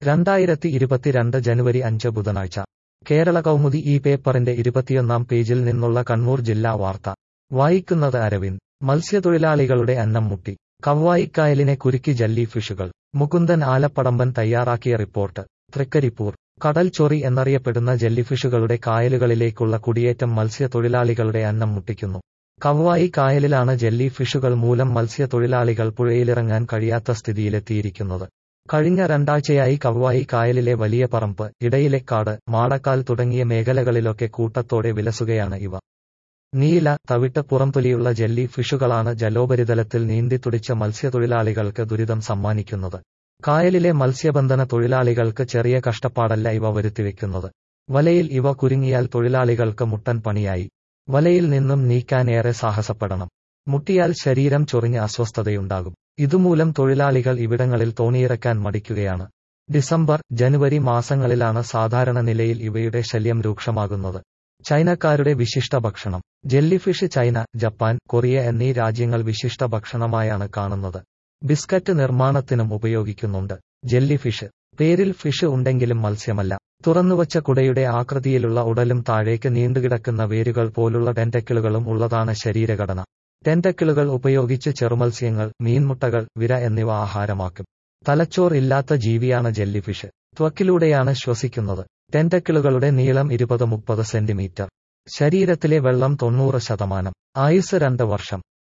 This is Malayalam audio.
രണ്ടായിരത്തി ഇരുപത്തിരണ്ട് ജനുവരി അഞ്ച് ബുധനാഴ്ച കേരള കൗമുദി ഈ പേപ്പറിന്റെ ഇരുപത്തിയൊന്നാം പേജിൽ നിന്നുള്ള കണ്ണൂർ ജില്ലാ വാർത്ത വായിക്കുന്നത് അരവിന്ദ് മത്സ്യത്തൊഴിലാളികളുടെ അന്നം മുട്ടി കവ്വായിക്കായലിനെ കുരുക്കി ജല്ലി ഫിഷുകൾ മുകുന്ദൻ ആലപ്പടമ്പൻ തയ്യാറാക്കിയ റിപ്പോർട്ട് തൃക്കരിപ്പൂർ കടൽ ചൊറി എന്നറിയപ്പെടുന്ന ജെല്ലിഫിഷുകളുടെ കായലുകളിലേക്കുള്ള കുടിയേറ്റം മത്സ്യത്തൊഴിലാളികളുടെ അന്നം മുട്ടിക്കുന്നു കവ്വായി കായലിലാണ് ജെല്ലി ഫിഷുകൾ മൂലം മത്സ്യത്തൊഴിലാളികൾ പുഴയിലിറങ്ങാൻ കഴിയാത്ത സ്ഥിതിയിലെത്തിയിരിക്കുന്നത് കഴിഞ്ഞ രണ്ടാഴ്ചയായി കവ്വായി കായലിലെ വലിയ പറമ്പ് ഇടയിലെക്കാട് മാടക്കാൽ തുടങ്ങിയ മേഖലകളിലൊക്കെ കൂട്ടത്തോടെ വിലസുകയാണ് ഇവ നീല തവിട്ട് പുറംതൊലിയുള്ള ജെല്ലി ഫിഷുകളാണ് ജലോപരിതലത്തിൽ നീന്തിത്തുടിച്ച മത്സ്യത്തൊഴിലാളികൾക്ക് ദുരിതം സമ്മാനിക്കുന്നത് കായലിലെ മത്സ്യബന്ധന തൊഴിലാളികൾക്ക് ചെറിയ കഷ്ടപ്പാടല്ല ഇവ വരുത്തിവെക്കുന്നത് വലയിൽ ഇവ കുരുങ്ങിയാൽ തൊഴിലാളികൾക്ക് മുട്ടൻ പണിയായി വലയിൽ നിന്നും നീക്കാൻ ഏറെ സാഹസപ്പെടണം മുട്ടിയാൽ ശരീരം ചൊറിഞ്ഞ് അസ്വസ്ഥതയുണ്ടാകും ഇതുമൂലം തൊഴിലാളികൾ ഇവിടങ്ങളിൽ തോണിയിറക്കാൻ മടിക്കുകയാണ് ഡിസംബർ ജനുവരി മാസങ്ങളിലാണ് സാധാരണ നിലയിൽ ഇവയുടെ ശല്യം രൂക്ഷമാകുന്നത് ചൈനക്കാരുടെ വിശിഷ്ട ഭക്ഷണം ജെല്ലിഫിഷ് ചൈന ജപ്പാൻ കൊറിയ എന്നീ രാജ്യങ്ങൾ വിശിഷ്ട ഭക്ഷണമായാണ് കാണുന്നത് ബിസ്ക്കറ്റ് നിർമ്മാണത്തിനും ഉപയോഗിക്കുന്നുണ്ട് ജെല്ലിഫിഷ് പേരിൽ ഫിഷ് ഉണ്ടെങ്കിലും മത്സ്യമല്ല തുറന്നുവച്ച കുടയുടെ ആകൃതിയിലുള്ള ഉടലും താഴേക്ക് നീണ്ടുകിടക്കുന്ന വേരുകൾ പോലുള്ള ടെന്റക്കിളുകളും ഉള്ളതാണ് ശരീരഘടന ടെന്റക്കിളുകൾ ഉപയോഗിച്ച് ചെറുമത്സ്യങ്ങൾ മീൻമുട്ടകൾ വിര എന്നിവ ആഹാരമാക്കും തലച്ചോർ ഇല്ലാത്ത ജീവിയാണ് ജെല്ലിഫിഷ് ത്വക്കിലൂടെയാണ് ശ്വസിക്കുന്നത് ടെന്റക്കിളുകളുടെ നീളം ഇരുപത് മുപ്പത് സെന്റിമീറ്റർ ശരീരത്തിലെ വെള്ളം തൊണ്ണൂറ് ശതമാനം ആയുസ് രണ്ട് വർഷം